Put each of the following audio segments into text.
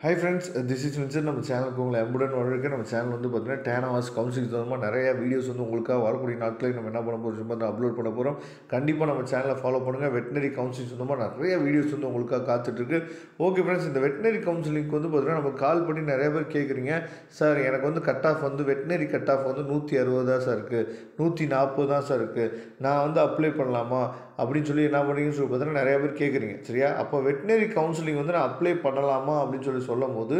high friends this is Vinson நம்ம சேனலுக்கு உங்களை எம்புடன் வரவேற்க நம்ம சேனல் வந்து பார்த்தீங்கன்னா டேன் ஹவர்ஸ் கவுன்சிலிங் தகுந்த நிறைய வீடியோஸ் வந்து உங்களுக்காக வரக்கூடிய நாட்களில் நம்ம என்ன பண்ண போகிறோம் சும்மா அப்லோட் பண்ண போகிறோம் கண்டிப்பாக நம்ம சேனலை ஃபாலோ பண்ணுங்கள் வெட்டினரி கவுன்சிலிங் சொந்தமாக நிறைய வீடியோஸ் வந்து உங்களுக்காக காத்துட்ருக்கு ஓகே ஃப்ரெண்ட்ஸ் இந்த வெட்டினரி கவுன்சிலிங்க்கு வந்து பார்த்தீங்கன்னா நம்ம கால் பண்ணி நிறைய பேர் கேட்குறீங்க சார் எனக்கு வந்து கட் ஆஃப் வந்து வெட்டினரி கட் ஆஃப் வந்து நூற்றி அறுபது தான் சார் இருக்குது நூற்றி நாற்பது தான் சார் இருக்குது நான் வந்து அப்ளை பண்ணலாமா அப்படின்னு சொல்லி என்ன பண்ணுறீங்கன்னு சொல்லி பார்த்தீங்கன்னா நிறைய பேர் கேட்குறீங்க சரியா அப்போ வெட்டினரி கவுன்சிலிங் வந்து நான் அப்ளை பண்ணலாமா அப்படின்னு சொல்லி சொல்லும் போது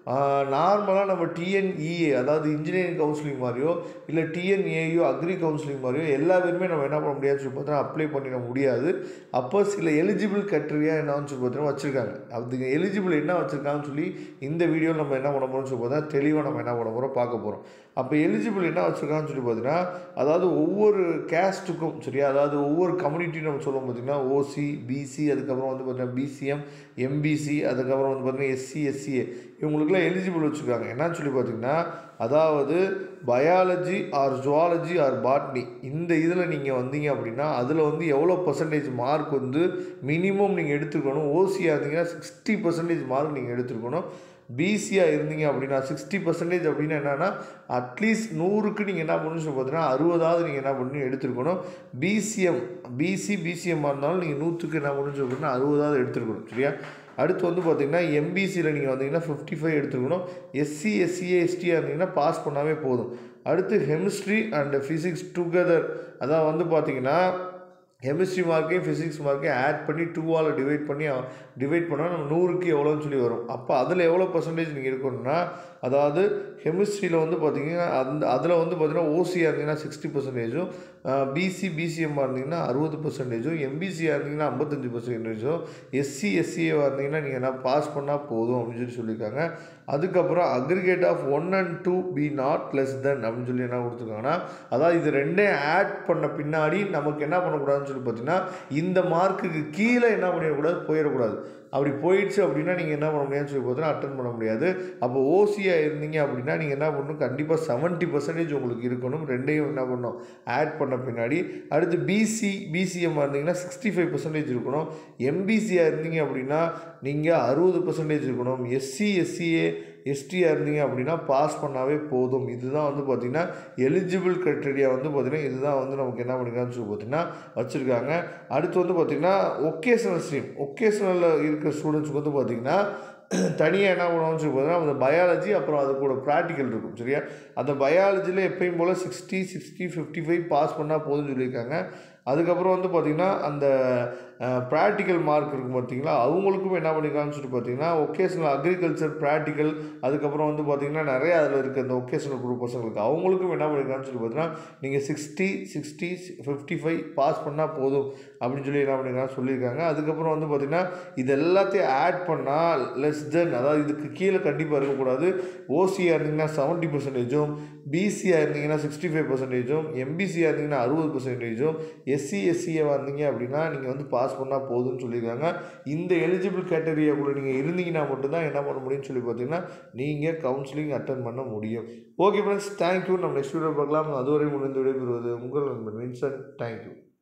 நார்மலாக நம்ம டிஎன்இஏ அதாவது இன்ஜினியரிங் கவுன்சிலிங் மாதிரியோ இல்லை டிஎன்ஏயோ அக்ரி கவுன்சிலிங் மாதிரியோ எல்லா பேருமே நம்ம என்ன பண்ண முடியாதுன்னு சொல்லி பார்த்தோன்னா அப்ளை பண்ணிட முடியாது அப்போ சில எலிஜிபிள் கட்ரியா என்னன்னு சொல்லி பார்த்தோன்னா வச்சுருக்காங்க அதுக்கு எலிஜிபிள் என்ன வச்சுருக்காங்கன்னு சொல்லி இந்த வீடியோவில் நம்ம என்ன பண்ண போகிறோம்னு சொல்லி பார்த்தா தெளிவாக நம்ம என்ன பண்ண போகிறோம் பார்க்க போகிறோம் அப்போ எலிஜிபிள் என்ன வச்சுருக்காங்கன்னு சொல்லி பார்த்தீங்கன்னா அதாவது ஒவ்வொரு கேஸ்ட்டுக்கும் சரியா அதாவது ஒவ்வொரு கம்யூனிட்டி நம்ம சொல்லுவோம் பார்த்திங்கன்னா ஓசி பிசி அதுக்கப்புறம் வந்து பார்த்திங்கன்னா பிசிஎம் எம்பிசி அதுக்கப்புறம் வந்து பார்த்திங்கன்னா எஸ்சி எஸ்சிஏ இவங்களுக்குலாம் எலிஜிபிள் வச்சுருக்காங்க என்னன்னு சொல்லி பார்த்தீங்கன்னா அதாவது biology or zoology or botany இந்த இதில் நீங்கள் வந்தீங்க அப்படின்னா அதில் வந்து எவ்வளோ பர்சன்டேஜ் மார்க் வந்து மினிமம் நீங்கள் எடுத்துருக்கணும் ஓசியாக இருந்தீங்கன்னா சிக்ஸ்டி பர்சன்டேஜ் மார்க் நீங்கள் எடுத்துருக்கணும் பிசியாக இருந்தீங்க அப்படின்னா சிக்ஸ்டி பர்சன்டேஜ் அப்படின்னா என்னென்னா அட்லீஸ்ட் நூறுக்கு நீங்கள் என்ன பண்ணணும்னு சொல்லி பார்த்தீங்கன்னா அறுபதாவது நீங்கள் என்ன பண்ணி எடுத்துருக்கணும் பிசிஎம் பிசி பிசிஎம்மாக இருந்தாலும் நீங்கள் நூற்றுக்கு என்ன பண்ணணும்னு சொல்லி பார்த்தீங்கன்னா அறுபதாவது எடுத்துருக்கணும் சரியா அடுத்து வந்து பார்த்திங்கன்னா எம்பிசியில் நீங்கள் வந்தீங்கன்னா ஃபிஃப்டி ஃபைவ் எடுத்துருக்கணும் எஸ்சி எஸ்சிஏ எஸ்டியாக இருந்தீங்கன்னா பாஸ் பண்ணாவே போதும் அடுத்து கெமிஸ்ட்ரி அண்ட் ஃபிசிக்ஸ் டுகெதர் அதான் வந்து பார்த்திங்கன்னா கெமிஸ்ட்ரி மார்க்கையும் ஃபிசிக்ஸ் மார்க்கையும் ஆட் பண்ணி டூவால் டிவைட் பண்ணி டிவைட் பண்ணால் நம்ம நூறுக்கு எவ்வளோன்னு சொல்லி வரும் அப்போ அதில் எவ்வளோ பர்சன்டேஜ் நீங்கள் இருக்கணும்னா அதாவது கெமிஸ்ட்ரியில் வந்து பார்த்தீங்கன்னா அந்த அதில் வந்து பார்த்தீங்கன்னா ஓசியாக இருந்தீங்கன்னா சிக்ஸ்டி பர்சன்டேஜும் பிசி பிசிஎம்மாக இருந்தீங்கன்னா அறுபது பர்சன்டேஜும் எம்பிசியாக இருந்தீங்கன்னா ஐம்பத்தஞ்சு பர்சன்டேஜும் எஸ்சி எஸ்சிஏவாக இருந்தீங்கன்னா நீங்கள் என்ன பாஸ் பண்ணால் போதும் அப்படின்னு சொல்லி சொல்லியிருக்காங்க அதுக்கப்புறம் aggregate of one and two be not less than அப்படின்னு சொல்லி என்ன கொடுத்துருக்காங்கன்னா அதாவது இது ரெண்டே ஆட் பண்ண பின்னாடி நமக்கு என்ன பண்ணக்கூடாதுன்னு சொல்லி பார்த்தீங்கன்னா இந்த மார்க்குக்கு கீழே என்ன பண்ணிடக்கூடாது போயிடக்கூடாது அப்படி போயிடுச்சு அப்படின்னா நீங்கள் என்ன பண்ண முடியாதுன்னு சொல்லி பார்த்தீங்கன்னா அட்டன் பண்ண முடியாது அப்போ ஓசியாக இருந்தீங்க அப்படின்னா நீங்கள் என்ன பண்ணணும் கண்டிப்பாக செவன்ட்டி பர்சன்டேஜ் உங்களுக்கு இருக்கணும் ரெண்டையும் என்ன பண்ணணும் ஆட் பண்ண பின்னாடி அடுத்து பிசி பிசிஎம்மாக இருந்தீங்கன்னா சிக்ஸ்டி ஃபைவ் பர்சன்டேஜ் இருக்கணும் எம்பிசியாக இருந்தீங்க அப்படின்னா நீங்கள் அறுபது பர்சன்டேஜ் இருக்கணும் எஸ்சி எஸ்சிஏ எஸ்டியாக இருந்தீங்க அப்படின்னா பாஸ் பண்ணாவே போதும் இதுதான் வந்து பார்த்திங்கன்னா எலிஜிபிள் க்ரைட்டீரியா வந்து பார்த்திங்கன்னா இதுதான் வந்து நமக்கு என்ன பண்ணிக்கலாம்னு சொல்லி பார்த்திங்கன்னா வச்சுருக்காங்க அடுத்து வந்து பார்த்திங்கன்னா ஒகேஷனல் ஸ்ட்ரீம் ஒகேஷனலில் இருக்கிற ஸ்டூடெண்ட்ஸுக்கு வந்து பார்த்திங்கன்னா தனியாக என்ன பண்ணுவோம்னு சொல்லி பார்த்தீங்கன்னா அந்த பயாலஜி அப்புறம் அது கூட ப்ராக்டிக்கல் இருக்கும் சரியா அந்த பயாலஜியில் எப்பயும் போல் sixty sixty fifty five pass பண்ணால் போதும்னு சொல்லியிருக்காங்க அதுக்கப்புறம் வந்து பார்த்திங்கன்னா அந்த ப்ராக்டிக்கல் மார்க் இருக்கும் பார்த்தீங்களா அவங்களுக்கும் என்ன பண்ணிக்கலாம்னு சொல்லி பார்த்தீங்கன்னா ஒகேஷனல் அக்ரிகல்ச்சர் ப்ராக்டிக்கல் அதுக்கப்புறம் வந்து பார்த்திங்கன்னா நிறைய அதில் இருக்க இந்த ஒகேஷனல் குரூப் பசங்களுக்கு அவங்களுக்கும் என்ன பண்ணிக்கலாம்னு சொல்லி பார்த்தீங்கன்னா நீங்கள் sixty sixty fifty five pass பண்ணால் போதும் அப்படின்னு சொல்லி என்ன பண்ணிக்கலாம் சொல்லியிருக்காங்க அதுக்கப்புறம் வந்து பார்த்திங்கன்னா இது எல்லாத்தையும் ஆட் பண்ணால் லெஸ் தென் அதாவது இதுக்கு கீழே கண்டிப்பாக இருக்கக்கூடாது ஓசியாக இருந்தீங்கன்னா செவன்ட்டி பர்சன்டேஜும் பிசியாக இருந்தீங்கன்னா சிக்ஸ்டி ஃபைவ் பர்சன்டேஜும் எம்பிசியாக இருந்தீங்கன்னா அறுபது பர்சன்டேஜும் எஸ்சி எஸ்சியாக வந்தீங்க அப்படின்னா நீங்கள் வந்து பாஸ் பண்ணால் போதும்னு சொல்லியிருக்காங்க இந்த எலிஜிபிள் கேட்டகரியாக்குள்ளே நீங்கள் இருந்தீங்கன்னா மட்டும்தான் என்ன பண்ண முடியும்னு சொல்லி பார்த்தீங்கன்னா நீங்கள் கவுன்சிலிங் அட்டன் பண்ண முடியும் ஓகே ஃப்ரெண்ட்ஸ் தேங்க்யூ நம்ம நெக்ஸ்ட் வீடியோ பார்க்கலாம் அதுவரை முடிந்து விடைபெறுவது உங்கள் நண்பன் வின்சன் தேங்க்யூ